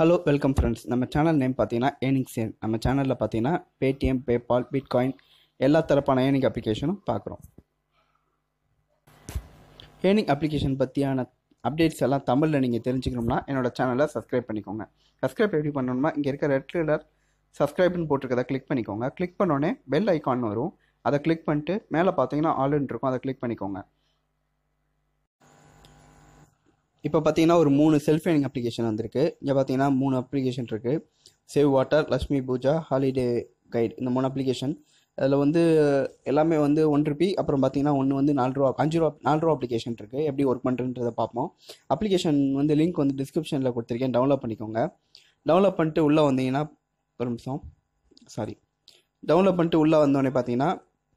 hello welcome friends நம்ம channel name பார்த்தீங்கன்னா earning சேன் நம்ம சேனலில் பார்த்தீங்கன்னா பேடிஎம் பேபால் பிட்காயின் எல்லா தரப்பான ஏர்னிங் அப்ளிகேஷனும் பார்க்குறோம் ஏர்னிங் அப்ளிகேஷன் பற்றியான அப்டேட்ஸ் எல்லாம் தமிழில் நீங்கள் தெரிஞ்சுக்கணும்னா என்னோட சேனலை சப்ஸ்கிரைப் பண்ணிக்கோங்க சப்ஸ்கிரைப் எப்படி பண்ணணும்னா இங்கே இருக்க ரெட் கலர் சப்ஸ்கிரைப்னு போட்டிருக்கதை கிளிக் பண்ணிக்கோங்க கிளிக் பண்ணோடனே பெல் ஐக்கான் வரும் அதை கிளிக் பண்ணிட்டு மேலே பார்த்தீங்கன்னா ஆல்னு இருக்கும் அதை கிளிக் பண்ணிக்கோங்க இப்போ பார்த்தீங்கன்னா ஒரு மூணு செல்ஃப் ஏர்னிங் அப்ளிகேஷன் வந்திருக்கு இங்கே பார்த்தீங்கன்னா மூணு அப்ளிகேஷன் இருக்குது save water Lakshmi Puja holiday guide இந்த மூணு அப்ளிகேஷன் அதில் வந்து எல்லாமே வந்து ஒன் ருபி அப்புறம் பார்த்தீங்கன்னா ஒன்று வந்து நாலு ரூபா அஞ்சு ரூபா நாலு ரூபா அப்ளிகேஷன் இருக்குது எப்படி ஒர்க் பண்ணுறன்றதை பார்ப்போம் அப்ளிகேஷன் வந்து லிங்க் வந்து டிஸ்கிரிப்ஷனில் கொடுத்துருக்கேன் டவுன்லோட் பண்ணிக்கோங்க டவுன்லோட் பண்ணிட்டு உள்ளே வந்தீங்கன்னா ஒரு நிமிஷம் சாரி டவுன்லோட் பண்ணிட்டு உள்ளே வந்தோடனே பார்த்தீங்கன்னா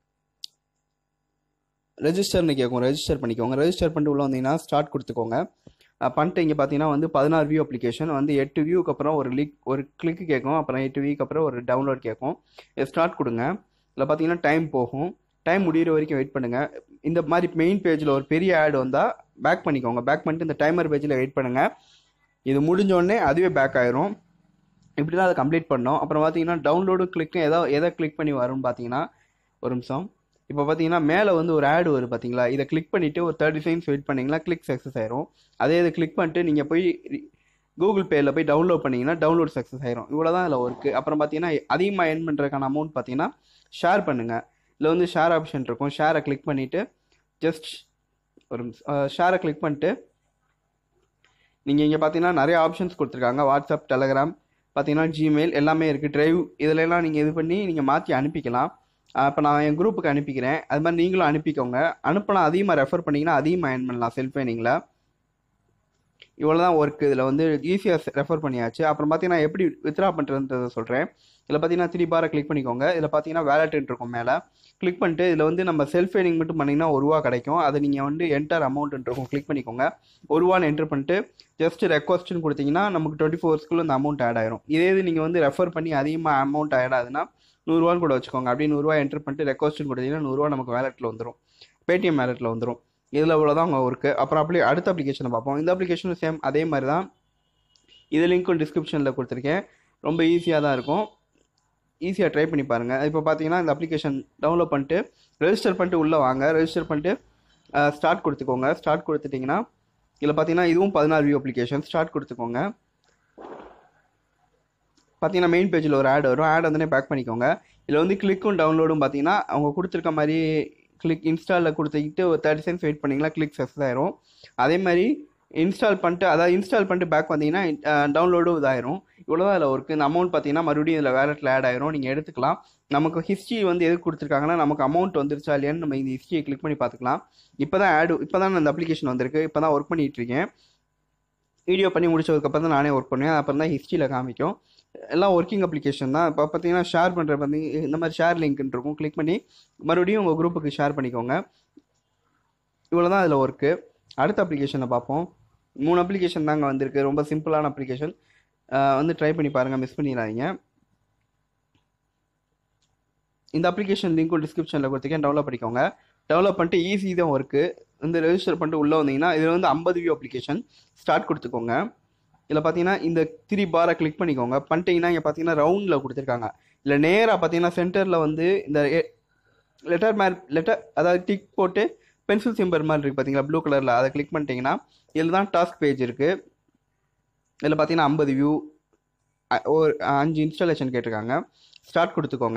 ரெஜிஸ்டர்னு கேட்கும் ரெஜிஸ்டர் பண்ணிக்கோங்க ரெஜிஸ்டர் பண்ணிட்டு உள்ளே வந்தீங்கன்னா ஸ்டார்ட் கொடுத்துக்கோங்க அஹ் பண்ணிட்டு இங்கே பார்த்தீங்கன்னா வந்து பதினாறு வியூ அப்ளிகேஷன் வந்து எட்டு வியூக்கு அப்புறம் ஒரு லிக் ஒரு கிளிக் கேட்கும் அப்புறம் எட்டு வியூக்கு அப்புறம் ஒரு டவுன்லோட் கேட்கும் ஸ்டார்ட் கொடுங்க இதில் பார்த்தீங்கன்னா டைம் போகும் டைம் முடிகிற வரைக்கும் வெயிட் பண்ணுங்கள் இந்த மாதிரி மெயின் பேஜில் ஒரு பெரிய ஆட் வந்தால் பேக் பண்ணிக்கோங்க பேக் பண்ணிட்டு இந்த டைமர் பேஜில் வெயிட் பண்ணுங்கள் இது முடிஞ்ச உடனே அதுவே பேக் ஆயிரும் இப்படி தான் அதை கம்ப்ளீட் பண்ணோம் அப்புறம் பார்த்தீங்கன்னா டவுன்லோடு கிளிக்கும் எதோ எதை கிளிக் பண்ணி வரும்னு பார்த்தீங்கன்னா ஒரு நிமிஷம் இப்போ பார்த்தீங்கன்னா மேலே வந்து ஒரு ஆடு வரும் பார்த்தீங்களா இதை கிளிக் பண்ணிவிட்டு ஒரு தேர்ட்டி செகண்ட்ஸ் வெயிட் பண்ணிங்கன்னா கிளிக் சக்ஸஸ் ஆயிரும் அதே இதை கிளிக் பண்ணிட்டு நீங்கள் போய் கூகுள் பேயில் போய் டவுன்லோட் பண்ணிங்கன்னா டவுன்லோட் சக்ஸஸ் ஆயிரும் இவ்வளோ தான் இதில் ஒர்க்கு அப்புறம் பார்த்தீங்கன்னா அதிகமாக எர்ன் பண்ணுறதுக்கான அமௌண்ட் பார்த்தீங்கன்னா ஷேர் பண்ணுங்கள் இதில் வந்து ஷேர் ஆப்ஷன் இருக்கும் ஷேரை கிளிக் பண்ணிவிட்டு ஜஸ்ட் ஒரு ஷேரை கிளிக் பண்ணிட்டு நீங்கள் இங்கே பார்த்தீங்கன்னா நிறைய ஆப்ஷன்ஸ் கொடுத்துருக்காங்க வாட்ஸ்அப் டெலகிராம் பார்த்தீங்கன்னா ஜிமெயில் எல்லாமே இருக்குது ட்ரைவ் இதிலெல்லாம் நீங்கள் இது பண்ணி நீங்கள் மாற்றி அனுப்பிக்கலாம் இப்போ நான் என் குரூப்புக்கு அனுப்பிக்கிறேன் அது மாதிரி நீங்களும் அனுப்பிக்கோங்க அனுப்பினா அதிகமாக ரெஃபர் பண்ணிங்கன்னா அதிகமாக ஏர்ன் பண்ணலாம் செல்ஃப் ஏர்னிங்கில் இவ்வளோ தான் ஒர்க் இதில் வந்து ஈஸியாக ரெஃபர் பண்ணியாச்சு அப்புறம் பார்த்தீங்கன்னா எப்படி வித்ரா பண்ணுறதுன்றதை சொல்கிறேன் இதில் பார்த்தீங்கன்னா த்ரீ பாரை கிளிக் பண்ணிக்கோங்க இதில் பார்த்தீங்கன்னா வேலட்னு இருக்கும் மேலே கிளிக் பண்ணிட்டு இதில் வந்து நம்ம செல்ஃப் ஏர்னிங் மட்டும் பண்ணிங்கன்னா ஒரு ரூபா கிடைக்கும் அதை நீங்கள் வந்து என்டர் அமௌண்ட் இருக்கும் கிளிக் பண்ணிக்கோங்க ஒரு ரூபான்னு என்டர் பண்ணிட்டு ஜஸ்ட் ரெக்வஸ்ட்னு கொடுத்தீங்கன்னா நமக்கு டுவெண்ட்டி ஃபோர் ஹவர்ஸ்க்குள்ள இந்த அமௌண்ட் ஆட் ஆயிரும் இதே இது நீங்கள் வந்து ரெஃபர் பண்ணி அதிகமாக அமௌண்ட் ஆட் ஆகுதுன்னா நூறுரூவான்னு கூட வச்சுக்கோங்க அப்படி நூறுரூவா என்டர் பண்ணிட்டு ரெக்வஸ்ட்னு கொடுத்தீங்கன்னா நூறுரூவா நமக்கு வேலெட்டில் வந்துடும் பேடிஎம் வேலெட்டில் வந்துடும் இதில் இவ்வளோதான் உங்கள் ஒர்க்கு அப்புறம் அப்படி அடுத்த அப்ளிகேஷனை பார்ப்போம் இந்த அப்ளிகேஷனும் சேம் அதே மாதிரி தான் இது லிங்க்கும் டிஸ்கிரிப்ஷனில் கொடுத்துருக்கேன் ரொம்ப ஈஸியாக தான் இருக்கும் ஈஸியாக ட்ரை பண்ணி பாருங்கள் இப்போ பார்த்தீங்கன்னா இந்த அப்ளிகேஷன் டவுன்லோட் பண்ணிட்டு ரெஜிஸ்டர் பண்ணிட்டு உள்ளே வாங்க ரெஜிஸ்டர் பண்ணிட்டு ஸ்டார்ட் கொடுத்துக்கோங்க ஸ்டார்ட் கொடுத்துட்டிங்கன்னா இதில் பார்த்தீங்கன்னா இதுவும் பதினாறு வியூ அப்ளிகேஷன் ஸ்டார்ட் கொடுத்துக்கோங்க பார்த்தீங்கன்னா மெயின் பேஜில் ஒரு ஆட் வரும் ஆட் வந்தோடனே பேக் பண்ணிக்கோங்க இதில் வந்து கிளிக்கும் டவுன்லோடும் பார்த்தீங்கன்னா அவங்க கொடுத்துருக்க மாதிரி கிளிக் இன்ஸ்டாலில் கொடுத்துக்கிட்டு ஒரு தேர்ட்டி செகண்ட்ஸ் வெயிட் பண்ணிங்கன்னா கிளிக் சக்ஸஸ் ஆயிரும் அதே மாதிரி இன்ஸ்டால் பண்ணிட்டு அதாவது இன்ஸ்டால் பண்ணிட்டு பேக் வந்தீங்கன்னா டவுன்லோடும் இதாயிரும் இவ்வளோ தான் இதில் ஒர்க்கு இந்த அமௌண்ட் பார்த்தீங்கன்னா மறுபடியும் இதில் வேலெட்டில் ஆட் ஆயிரும் நீங்கள் எடுத்துக்கலாம் நமக்கு ஹிஸ்ட்ரி வந்து எது கொடுத்துருக்காங்கன்னா நமக்கு அமௌண்ட் வந்துருச்சா இல்லையான்னு நம்ம இந்த ஹிஸ்ட்ரியை கிளிக் பண்ணி பார்த்துக்கலாம் இப்போ தான் ஆடு இப்போ தான் அந்த அப்ளிகேஷன் வந்திருக்கு இப்போ தான் ஒர்க் பண்ணிகிட்டு இருக்கேன் வீடியோ பண்ணி முடிச்சதுக்கப்புறம் தான் நானே ஒர்க் பண்ணுவேன் அப்புறம் தான் ஹிஸ்ட்ரியில் காமிக்கும் எல்லாம் ஒர்க்கிங் அப்ளிகேஷன் தான் இப்போ பார்த்தீங்கன்னா ஷேர் பண்ணுற வந்து இந்த மாதிரி ஷேர் லிங்க்னு இருக்கும் கிளிக் பண்ணி மறுபடியும் உங்கள் குரூப்புக்கு ஷேர் பண்ணிக்கோங்க இவ்வளோ தான் அதில் ஒர்க்கு அடுத்த அப்ளிகேஷனை பார்ப்போம் மூணு அப்ளிகேஷன் தாங்க வந்திருக்கு ரொம்ப சிம்பிளான அப்ளிகேஷன் வந்து ட்ரை பண்ணி பாருங்கள் மிஸ் பண்ணிடாதீங்க இந்த அப்ளிகேஷன் லிங்க்கும் டிஸ்கிரிப்ஷனில் கொடுத்துருக்கேன் டவுன்லோட் பண்ணிக்கோங்க டெவலப் பண்ணிட்டு ஈஸி தான் ஒர்க்கு வந்து ரெஜிஸ்டர் பண்ணிட்டு உள்ளே வந்தீங்கன்னா இதில் வந்து ஐம்பது வியூ அப்ளிகேஷன் ஸ்டார்ட் கொடுத்துக்கோங்க இதில் பார்த்தீங்கன்னா இந்த த்ரீ பாரை கிளிக் பண்ணிக்கோங்க பண்ணிட்டீங்கன்னா இங்கே பார்த்தீங்கன்னா ரவுண்டில் கொடுத்துருக்காங்க இல்லை நேராக பார்த்தீங்கன்னா சென்டரில் வந்து இந்த லெட்டர் மேல் லெட்டர் அதாவது டிக் போட்டு பென்சில் சிம்பர் மாதிரி இருக்குது பார்த்தீங்களா ப்ளூ கலரில் அதை கிளிக் பண்ணிட்டீங்கன்னா இதில் தான் டாஸ்க் பேஜ் இருக்குது இதில் பார்த்தீங்கன்னா ஐம்பது வியூ ஒரு அஞ்சு இன்ஸ்டாலேஷன் கேட்டிருக்காங்க ஸ்டார்ட் கொடுத்துக்கோங்க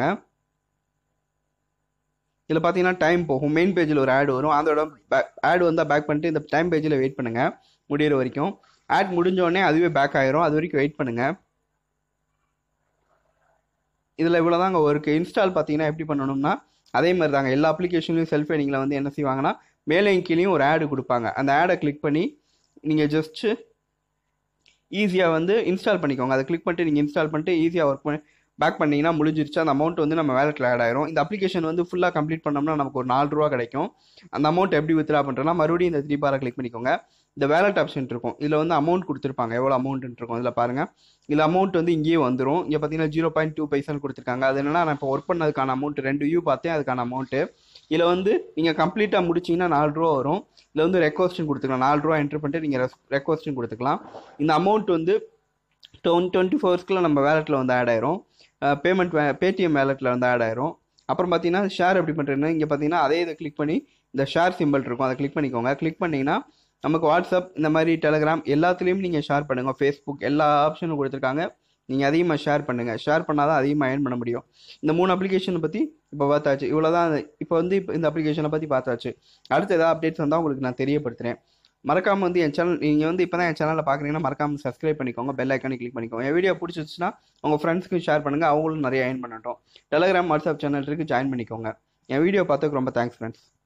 இதில் பார்த்தீங்கன்னா டைம் போகும் மெயின் பேஜில் ஒரு ஆட் வரும் அதோட பேக் ஆட் வந்தால் பேக் பண்ணிட்டு இந்த டைம் பேஜில் வெயிட் பண்ணுங்கள் முடிகிற வரைக்கும் ஆட் முடிஞ்சோடனே அதுவே பேக் ஆயிரும் அது வரைக்கும் வெயிட் பண்ணுங்கள் இதில் இவ்வளோ தாங்க ஒர்க்கு இன்ஸ்டால் பார்த்தீங்கன்னா எப்படி பண்ணணும்னா அதே மாதிரி தாங்க எல்லா அப்ளிகேஷன்லையும் செல்ஃப் ஏர்னிங்கில் வந்து என்ன செய்வாங்கன்னா மேலேயும் கீழேயும் ஒரு ஆடு கொடுப்பாங்க அந்த ஆடை கிளிக் பண்ணி நீங்கள் ஜஸ்ட்டு ஈஸியாக வந்து இன்ஸ்டால் பண்ணிக்கோங்க அதை கிளிக் பண்ணிட்டு நீங்கள் இன்ஸ்டால் பண்ணிட்டு ஈஸியாக ஒர்க் பண்ணி பேக் பண்ணிங்கன்னா முடிஞ்சிருச்சு அந்த அமௌண்ட் வந்து நம்ம வேலெட்டில் ஆட் ஆயிரும் இந்த அப்ளிகேஷன் வந்து ஃபுல்லாக கம்ப்ளீட் பண்ணோம்னா நமக்கு ஒரு நாலு ரூபா கிடைக்கும் அந்த அமௌண்ட் எப்படி வித்ரா பண்ணுறோம்னா மறுபடியும் இந்த த்ரீ பாரை கிளிக் பண்ணிக்கோங்க இந்த வேலட் ஆப்ஷன் இருக்கும் இதில் வந்து அமௌண்ட் கொடுத்துருப்பாங்க எவ்வளோ அமௌண்ட் இருக்கும் இதில் பாருங்கள் இதில் அமௌண்ட் வந்து இங்கேயே வந்துடும் இங்கே பார்த்தீங்கன்னா ஜீரோ பாயிண்ட் டூ பைசான்னு கொடுத்துருக்காங்க அது என்னன்னா நான் இப்போ ஒர்க் பண்ணதுக்கான அமௌண்ட் ரெண்டு வியூ பார்த்தேன் அதுக்கான அமௌண்ட்டு இதில் வந்து நீங்கள் கம்ப்ளீட்டாக முடிச்சிங்கன்னா நாலு ரூபா வரும் இதில் வந்து ரெக்வஸ்ட்னு கொடுத்துக்கலாம் நாலு ரூபா என்ட்ரு பண்ணிட்டு நீங்கள் ரெக்வஸ்ட்னு கொடுத்துக்கலாம் இந்த அமௌண்ட் வந்து டுவென் டுவெண்ட்டி ஃபோர்ஸ்க்குள்ள நம்ம வேலெட்டில் வந்து ஆட் ஆயிரும் பேமெண்ட் பேடிஎம் வேலெட்டில் வந்து ஆட் ஆயிரும் அப்புறம் பார்த்தீங்கன்னா ஷேர் எப்படி பண்ணுறதுன்னு இங்கே பார்த்தீங்கன்னா அதே இதை கிளிக் பண்ணி இந்த ஷேர் சிம்பிள் இருக்கும் அதை கிளிக் பண்ணிக்கோங்க கிளிக் பண்ணிங்கன்னா நமக்கு வாட்ஸ்அப் இந்த மாதிரி டெலகிராம் எல்லாத்துலேயும் நீங்கள் ஷேர் பண்ணுங்கள் ஃபேஸ்புக் எல்லா ஆப்ஷனும் கொடுத்துருக்காங்க நீங்கள் அதிகமாக ஷேர் பண்ணுங்கள் ஷேர் பண்ணால் தான் அதிகமாக ஏர்ன் பண்ண முடியும் இந்த மூணு அப்ளிகேஷனை பற்றி இப்போ பார்த்தாச்சு இவ்வளோ தான் இப்போ வந்து இப்போ இந்த அப்ளிகேஷனை பற்றி பார்த்தாச்சு அடுத்து ஏதாவது அப்டேட்ஸ் வந்தால் உங்களுக்கு நான் தெரியப்படுத்துகிறேன் மறக்காமல் வந்து என் சேனல் நீங்கள் வந்து இப்போ தான் என் சேனலில் பார்க்குறீங்கன்னா மறக்காமல் சப்ஸ்கிரைப் பண்ணிக்கோங்க பெல் ஐக்கானே கிளிக் பண்ணிக்கோங்க என் வீடியோ பிடிச்சிச்சுன்னா உங்கள் ஃப்ரெண்ட்ஸ்க்கு ஷேர் பண்ணுங்கள் அவங்களும் நிறைய ஏர்ன் பண்ணட்டும் டெலகிராம் வாட்ஸ்அப் சேனல் இருக்குது ஜாயின் பண்ணிக்கோங்க என் வீடியோ பார்த்ததுக்கு ரொம்ப தேங்க்ஸ் ஃப்ரெண்ட்ஸ்